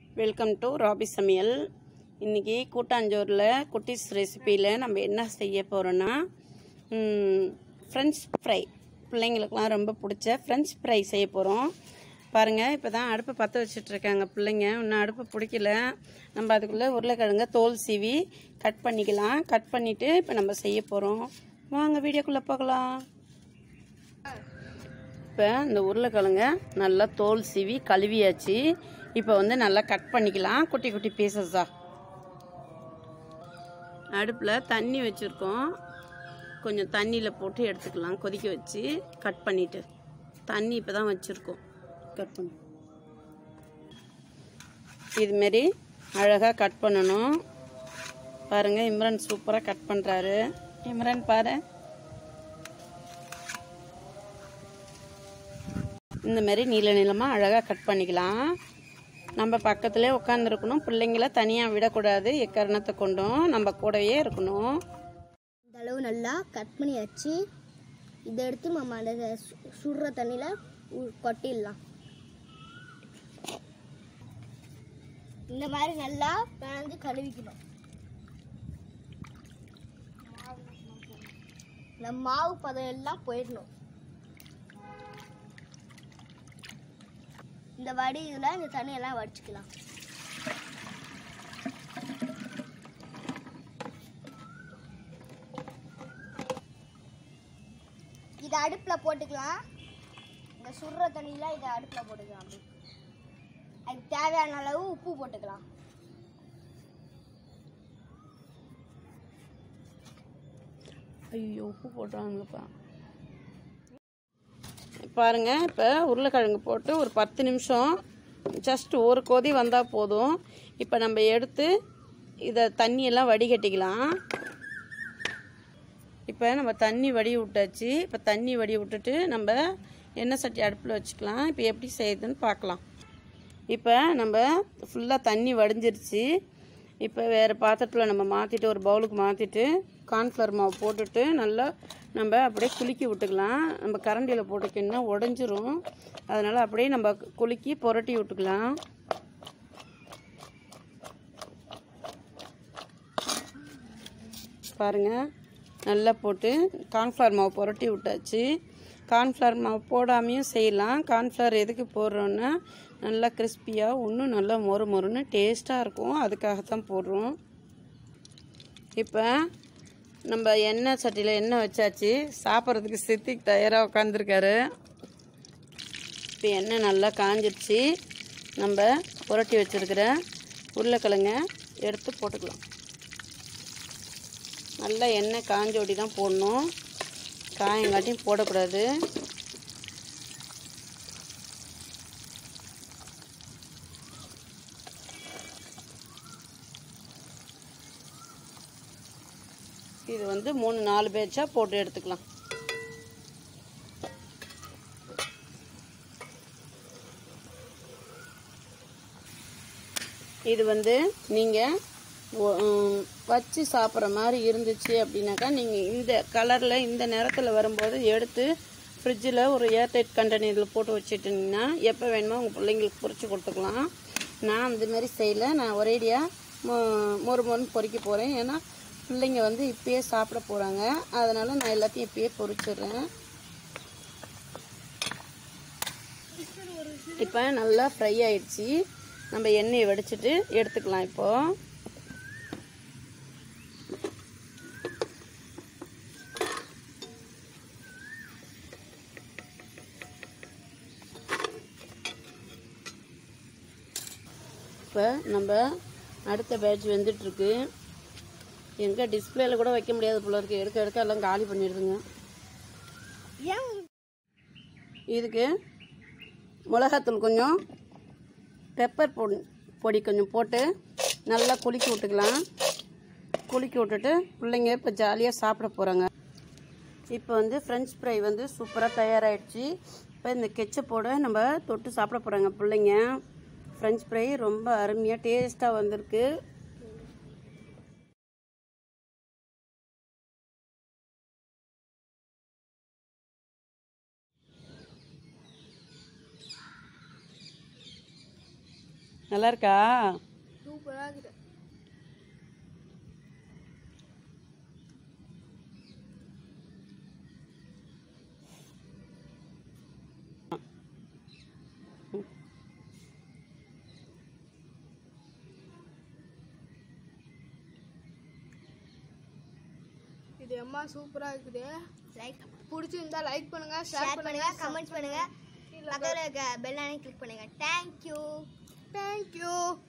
welcome to rabi சமையல் இன்றைக்கி கூட்டாஞ்சோறில் குட்டீஸ் ரெசிப்பியில் நம்ம என்ன செய்ய போகிறோன்னா ஃப்ரெஞ்ச் ஃப்ரை பிள்ளைங்களுக்குலாம் ரொம்ப பிடிச்ச ஃப்ரெஞ்ச் ஃப்ரை செய்ய போகிறோம் பாருங்கள் இப்போ தான் அடுப்பை பற்ற வச்சிட்ருக்காங்க பிள்ளைங்க இன்னும் அடுப்பு பிடிக்கல நம்ம அதுக்குள்ளே உருளைக்கிழங்க தோல் சீவி கட் பண்ணிக்கலாம் கட் பண்ணிவிட்டு இப்போ நம்ம செய்ய போகிறோம் வாங்க வீடியோக்குள்ளே போகலாம் இப்போ இந்த உருளைக்கிழங்க நல்லா தோல் சீவி கழுவியாச்சு இப்போ வந்து நல்லா கட் பண்ணிக்கலாம் குட்டி குட்டி பீசஸா அடுப்பில் தண்ணி வச்சுருக்கோம் கொஞ்சம் தண்ணியில் போட்டு எடுத்துக்கலாம் கொதிக்க வச்சு கட் பண்ணிவிட்டு தண்ணி இப்போ தான் வச்சுருக்கோம் கட் பண்ணி இதுமாரி அழகாக கட் பண்ணணும் பாருங்கள் இம்ரான் சூப்பராக கட் பண்ணுறாரு இம்ரான் பாரு இந்த மாதிரி நீள நீளமாக அழகாக கட் பண்ணிக்கலாம் நம்ம பக்கத்துலேயே உட்காந்துருக்கணும் பிள்ளைங்கள தனியாக விடக்கூடாது எக்காரணத்தை கொண்டும் நம்ம கூடவே இருக்கணும் இந்த அளவு நல்லா கட் பண்ணியாச்சு இதை எடுத்து நம்ம அந்த சு- சுடுற தண்ணியில் கொட்டிடலாம் இந்த மாதிரி நல்லா பிணைஞ்சு கழுவிக்கணும் இந்த மாவு பதம் எல்லாம் போயிடணும் இந்த வடி இதில் இந்த தண்ணியெல்லாம் வடிச்சுக்கலாம் இதை அடுப்பில் போட்டுக்கலாம் இந்த சுடுற தண்ணியில் இதை அடுப்பில் போட்டுக்கலாம் அப்படி அதுக்கு தேவையான அளவு உப்பு போட்டுக்கலாம் ஐயோ உப்பு போட்டாங்கப்பா பாருங்க இப்போ உருளைக்கிழங்கு போட்டு ஒரு பத்து நிமிஷம் ஜஸ்ட் ஒரு கொதி வந்தால் போதும் இப்போ நம்ம எடுத்து இதை தண்ணியெல்லாம் வடிகட்டிக்கலாம் இப்போ நம்ம தண்ணி வடி விட்டாச்சு இப்போ தண்ணி வடி விட்டுட்டு நம்ம எண்ணெய் சட்டி அடுப்பில் வச்சுக்கலாம் இப்போ எப்படி செய்யுதுன்னு பார்க்கலாம் இப்போ நம்ம ஃபுல்லாக தண்ணி வடிஞ்சிருச்சு இப்போ வேறு பாத்திரத்தில் நம்ம மாற்றிட்டு ஒரு பவுலுக்கு மாற்றிட்டு கார்ன்ஃப்ளவர் மாவு போட்டுட்டு நல்லா நம்ம அப்படியே குலுக்கி விட்டுக்கலாம் நம்ம கரண்டியில் போட்டுக்கின்னா உடஞ்சிரும் அதனால் அப்படியே நம்ம குலுக்கி புரட்டி விட்டுக்கலாம் பாருங்கள் நல்லா போட்டு கார்ன்ஃப்ளவர் மாவு புரட்டி விட்டாச்சு கார்ன்ஃப்ளவர் மாவு போடாமையும் செய்யலாம் கார்ன்ஃப்ளவர் எதுக்கு போடுறோன்னா நல்லா கிறிஸ்பியாக இன்னும் நல்லா மொறு மொறுன்னு டேஸ்ட்டாக இருக்கும் அதுக்காகத்தான் போடுறோம் இப்போ நம்ம எண்ணெய் சட்டியில் எண்ணெய் வச்சாச்சு சாப்பிட்றதுக்கு சித்திக் தயாராக உட்காந்துருக்காரு இப்போ எண்ணெய் நல்லா காஞ்சிருச்சு நம்ம புரட்டி வச்சுருக்கிற உருளைக்கிழங்க எடுத்து போட்டுக்கலாம் நல்லா எண்ணெய் காஞ்சோடி தான் போடணும் காயங்காட்டியும் போடக்கூடாது இது வந்து மூணு நாலு பேட்சா போட்டு எடுத்துக்கலாம் இது வந்து நீங்கள் வச்சு சாப்பிட்ற மாதிரி இருந்துச்சு அப்படின்னாக்கா நீங்கள் இந்த கலரில் இந்த நேரத்தில் வரும்போது எடுத்து ஃப்ரிட்ஜில் ஒரு ஏர்டைட் கண்டெய்னரில் போட்டு வச்சுட்டிங்கன்னா எப்போ வேணுமோ உங்கள் பிள்ளைங்களுக்கு பொரிச்சு கொடுத்துக்கலாம் நான் அந்த மாதிரி செய்யலை நான் ஒரேடியாக மொறு மொறுன்னு பொரிக்க போகிறேன் ஏன்னா பிள்ளைங்க வந்து இப்பயே சாப்பிட போகிறாங்க அதனால் நான் எல்லாத்தையும் இப்பயே பொரிச்சிடுறேன் இப்போ நல்லா ஃப்ரை ஆயிடுச்சு நம்ம எண்ணெயை வடிச்சிட்டு எடுத்துக்கலாம் இப்போது இப்போ நம்ம அடுத்த பேட்ச் வந்துட்டுருக்கு எங்கே டிஸ்பிளேல கூட வைக்க முடியாது போல இருக்கு எடுக்க எடுக்க எல்லாம் காலி பண்ணிடுதுங்க ஏன் இதுக்கு மிளகாத்தூள் கொஞ்சம் பெப்பர் பொடி பொடி கொஞ்சம் போட்டு நல்லா குலுக்கி விட்டுக்கலாம் குலுக்கி விட்டுட்டு பிள்ளைங்க இப்போ ஜாலியாக சாப்பிட போகிறாங்க இப்போ வந்து ஃப்ரெஞ்ச் ஃப்ரை வந்து சூப்பராக தயாராகிடுச்சு இப்போ இந்த கெச்சப்போட நம்ம தொட்டு சாப்பிட போகிறாங்க பிள்ளைங்க ஃப்ரெஞ்ச் ஃப்ரை ரொம்ப அருமையாக டேஸ்ட்டாக வந்திருக்கு நல்லா இருக்கா சூப்பராக இருக்குது இது அம்மா சூப்பராக இருக்குது லைக் பிடிச்சிருந்தா லைக் பண்ணுங்க ஷேர் பண்ணுங்க கமெண்ட் பண்ணுங்க பக்கத்தில் இருக்க பெல் ஐக்கனை கிளிக் பண்ணுங்க தேங்க்யூ தேங்க்யூ